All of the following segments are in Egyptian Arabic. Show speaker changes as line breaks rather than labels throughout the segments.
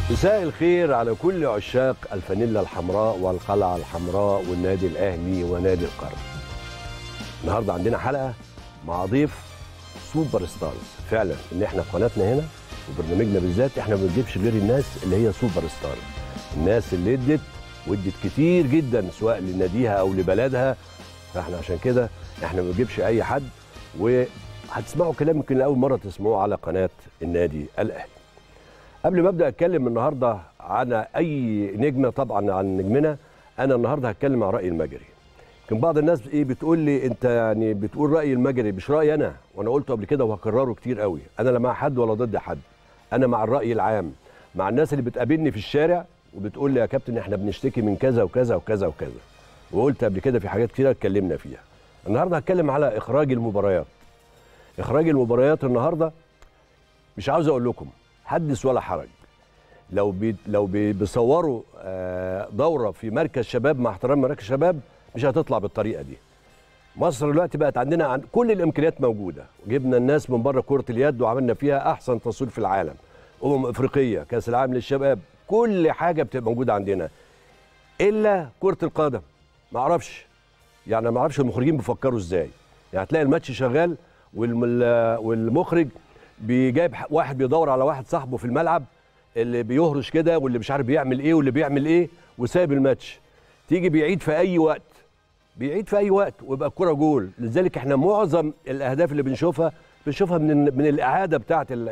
مساء الخير على كل عشاق الفانيلا الحمراء والقلعة الحمراء والنادي الأهلي ونادي القرن النهاردة عندنا حلقة مع ضيف سوبر ستارز فعلا ان احنا في قناتنا هنا وبرنامجنا بالذات احنا ما بنجيبش غير الناس اللي هي سوبر ستار الناس اللي ادت وادت كتير جدا سواء لناديها او لبلدها فاحنا عشان كده احنا ما بنجيبش اي حد وهتسمعوا كلام يمكن لاول مره تسمعوه على قناه النادي الاهلي قبل ما ابدا اتكلم النهارده عن اي نجمه طبعا عن نجمنا انا النهارده هتكلم عن راي المجري يمكن بعض الناس ايه بتقول لي انت يعني بتقول راي المجري مش رايي انا وانا قلته قبل كده وهكرره كتير قوي انا لا مع حد ولا ضد حد انا مع الراي العام مع الناس اللي بتقابلني في الشارع وبتقول لي يا كابتن احنا بنشتكي من كذا وكذا وكذا وكذا وقلت قبل كده في حاجات كتيره اتكلمنا فيها النهارده هتكلم على اخراج المباريات اخراج المباريات النهارده مش عاوز اقول لكم حدث ولا حرج لو بي لو بي بيصوروا آه، دوره في مركز شباب مع احترام مراكز شباب مش هتطلع بالطريقه دي مصر دلوقتي بقت عندنا عن كل الامكانيات موجوده جبنا الناس من بره كره اليد وعملنا فيها احسن تصوير في العالم امم افريقيه كاس العالم للشباب كل حاجه بتبقى موجوده عندنا الا كره القدم ما اعرفش يعني ما اعرفش المخرجين بيفكروا ازاي يعني تلاقي الماتش شغال والم- والمخرج بيجايب ح- واحد بيدور على واحد صاحبه في الملعب اللي بيهرش كده واللي مش عارف بيعمل ايه واللي بيعمل ايه وسايب الماتش تيجي بيعيد في اي وقت بيعيد في اي وقت ويبقى الكره جول لذلك احنا معظم الاهداف اللي بنشوفها بنشوفها من من الاعاده بتاعه ال-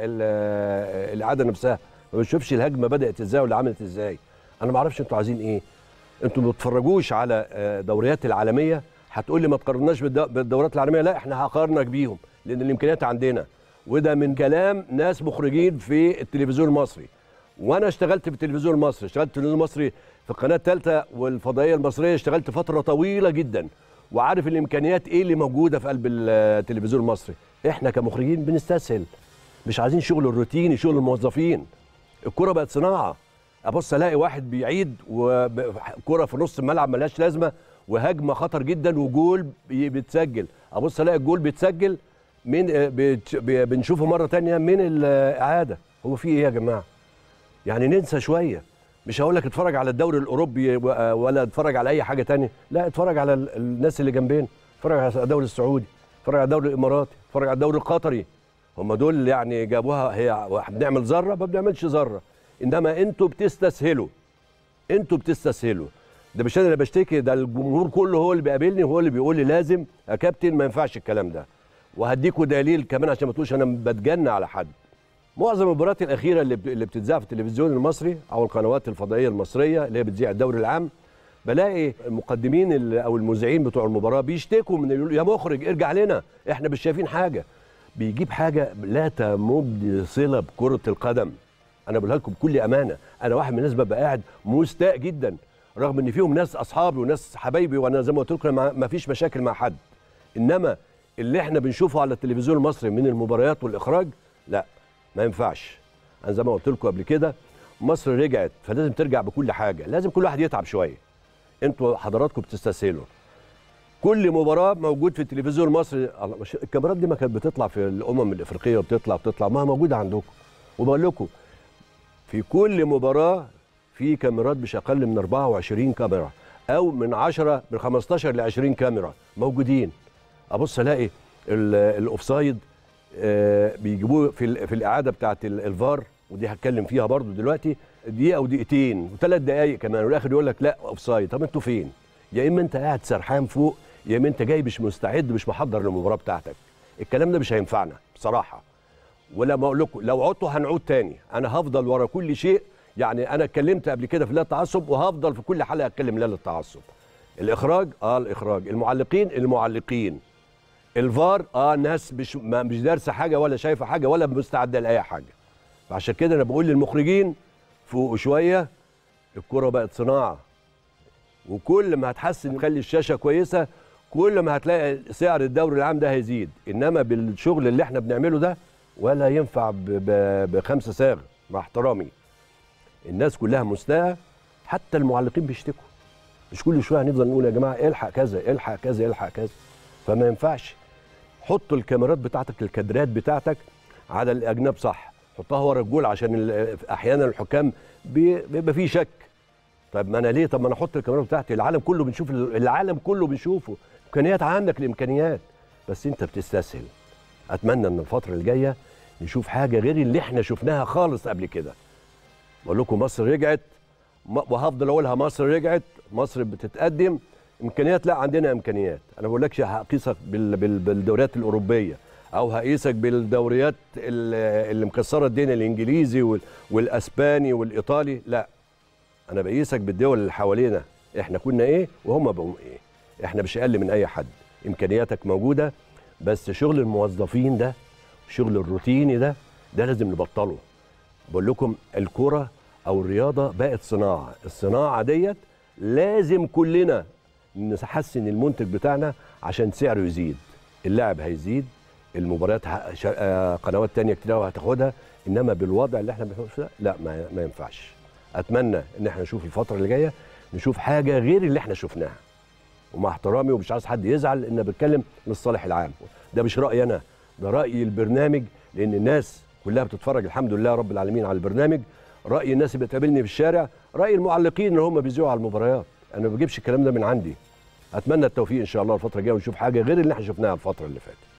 ال- الاعاده نفسها ما بنشوفش الهجمه بدات ازاي ولا عملت ازاي انا ما اعرفش انتوا عايزين ايه انتوا ما بتتفرجوش على آه، دوريات العالميه هتقول لي ما تقارناش بالدو- بالدورات العالميه لا احنا هقارنك بيهم لان الامكانيات عندنا وده من كلام ناس مخرجين في التلفزيون المصري وانا اشتغلت في التلفزيون المصري اشتغلت في التلفزيون المصري في القناه الثالثه والفضائيه المصريه اشتغلت فتره طويله جدا وعارف الامكانيات ايه اللي موجوده في قلب التلفزيون المصري احنا كمخرجين بنستسهل مش عايزين شغل الروتيني شغل الموظفين الكره بقت صناعه ابص الاقي واحد بيعيد وكره في نص الملعب ملهاش لازمه وهجمه خطر جدا وجول بي- بيتسجل ابص الاقي الجول بيتسجل من آه، بيت- بي- بنشوفه مره تانية من الاعاده هو في ايه يا جماعه يعني ننسى شويه مش هقول لك اتفرج على الدوري الاوروبي و- ولا اتفرج على اي حاجه تانية لا اتفرج على ال- الناس اللي جنبنا اتفرج على الدوري السعودي اتفرج على الدوري الاماراتي اتفرج على الدوري القطري هم دول يعني جابوها هي بنعمل ذره ما بنعملش ذره انما انتوا بتستسهلوا انتوا بتستسهلوا ده مش انا اللي بشتكي ده الجمهور كله هو اللي بيقابلني هو اللي بيقول لي لازم يا كابتن ما ينفعش الكلام ده وهديكوا دليل كمان عشان ما تقولوش انا بتجنى على حد معظم المباريات الاخيره اللي بت- اللي بتتذاع في التلفزيون المصري او القنوات الفضائيه المصريه اللي هي بتذيع الدوري العام بلاقي المقدمين ال- او المذيعين بتوع المباراه بيشتكوا من يقولوا يا مخرج ارجع لنا احنا مش شايفين حاجه بيجيب حاجه لا تمد صله بكره القدم انا بقولها لكم بكل امانه انا واحد من الناس ببقى قاعد مستاء جدا رغم ان فيهم ناس اصحابي وناس حبايبي وانا زي ما قلت لكم ما ما فيش مشاكل مع حد انما اللي احنا بنشوفه على التلفزيون المصري من المباريات والاخراج لا ما ينفعش انا زي ما قلت لكم قبل كده مصر رجعت فلازم ترجع بكل حاجه لازم كل واحد يتعب شويه انتوا حضراتكم بتستسهلوا كل مباراه موجود في التلفزيون المصري الله، مش- الكاميرات دي ما كانت بتطلع في الامم الافريقيه وبتطلع بتطلع ما هي موجوده عندكم وبقول لكم في كل مباراه في كاميرات مش اقل من 24 كاميرا او من 10 من 15 ل 20 كاميرا موجودين ابص الاقي ال- الاوفسايد آه، بيجيبوه في ال- في الاعاده بتاعه ال- الفار ودي هتكلم فيها برضو دلوقتي دقيقه ودقيقتين وثلاث دقائق كمان والاخر يقول لك لا اوفسايد طب انتوا فين؟ يا اما انت قاعد سرحان فوق يا اما انت جاي مش مستعد مش محضر للمباراه بتاعتك الكلام ده مش هينفعنا بصراحه ولا ما اقول لكم لو عدتوا هنعود تاني انا هفضل ورا كل شيء يعني انا اتكلمت قبل كده في لا التعصب وهفضل في كل حلقه اتكلم لا للتعصب الاخراج اه الاخراج المعلقين المعلقين الفار اه ناس مش ما مش دارسه حاجه ولا شايفه حاجه ولا مستعده لاي حاجه فعشان كده انا بقول للمخرجين فوقوا شويه الكره بقت صناعه وكل ما هتحسن نخلي الشاشه كويسه كل ما هتلاقي سعر الدوري العام ده هيزيد انما بالشغل اللي احنا بنعمله ده ولا ينفع ب- ب- بخمسه ساغ مع احترامي الناس كلها مستاءه حتى المعلقين بيشتكوا مش كل شويه هنفضل نقول يا جماعه الحق كذا الحق كذا الحق كذا فما ينفعش حطوا الكاميرات بتاعتك الكادرات بتاعتك على الاجناب صح حطها ورا الجول عشان ال- احيانا الحكام بي- بيبقى فيه شك طب ما انا ليه طب ما انا احط الكاميرا بتاعتي العالم كله بنشوف العالم كله بنشوفه امكانيات عندك الامكانيات بس انت بتستسهل اتمنى ان الفتره الجايه نشوف حاجه غير اللي احنا شفناها خالص قبل كده بقول لكم مصر رجعت م- وهفضل اقولها مصر رجعت مصر بتتقدم امكانيات لا عندنا امكانيات انا ما بقولكش هقيسك بال بال بالدوريات الاوروبيه او هقيسك بالدوريات ال- اللي مكسره الدنيا الانجليزي وال- والاسباني والايطالي لا انا بقيسك بالدول اللي حوالينا احنا كنا ايه وهم بقوا ايه احنا مش اقل من اي حد امكانياتك موجوده بس شغل الموظفين ده شغل الروتيني ده ده لازم نبطله بقول لكم الكرة او الرياضه بقت صناعه الصناعه ديت لازم كلنا نحسن المنتج بتاعنا عشان سعره يزيد اللاعب هيزيد المباريات ه- شا- آه، قنوات تانية كتير أوي هتاخدها انما بالوضع اللي احنا بنشوفه ده لا ما, ما ينفعش اتمنى ان احنا نشوف الفتره اللي جايه نشوف حاجه غير اللي احنا شفناها ومع احترامي ومش عايز حد يزعل ان بتكلم للصالح العام ده مش رايي انا ده راي البرنامج لان الناس كلها بتتفرج الحمد لله رب العالمين على البرنامج راي الناس اللي بتقابلني في الشارع راي المعلقين اللي هم بيذيعوا على المباريات انا ما بجيبش الكلام ده من عندي اتمنى التوفيق ان شاء الله الفتره الجايه ونشوف حاجه غير اللي احنا شفناها الفتره اللي فاتت